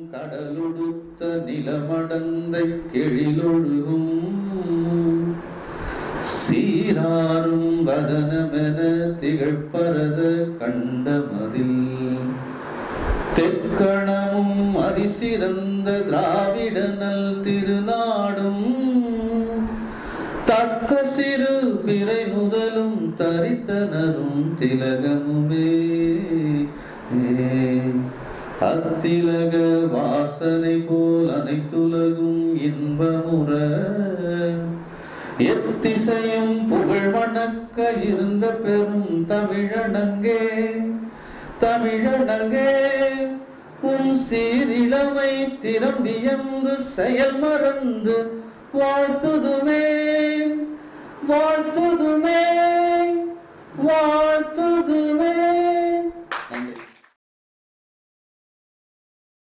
கடலொடுத்த நிலமடந்தை கெழிலொழுகும் சீராரும் வதனமென திகழ்பரத கண்டமதில் தெக்கணமும் அதிசிறந்த திராவிடனல் திருநாடும் தக்க சிறு பிறை நுதலும் தரித்தனரும் திலகமுமே அத்திலக வாசனை போல் அனைத்துலகும் இன்பமுற எத்திசையும் புகழ் வணக்க இருந்த பெரும் தமிழனங்கே தமிழனங்கே உன் சீரிழமை திறம் வியந்து செயல் மறந்து வாழ்த்துதுமே வாழ்த்துதுமே வாழ்த்துதுமே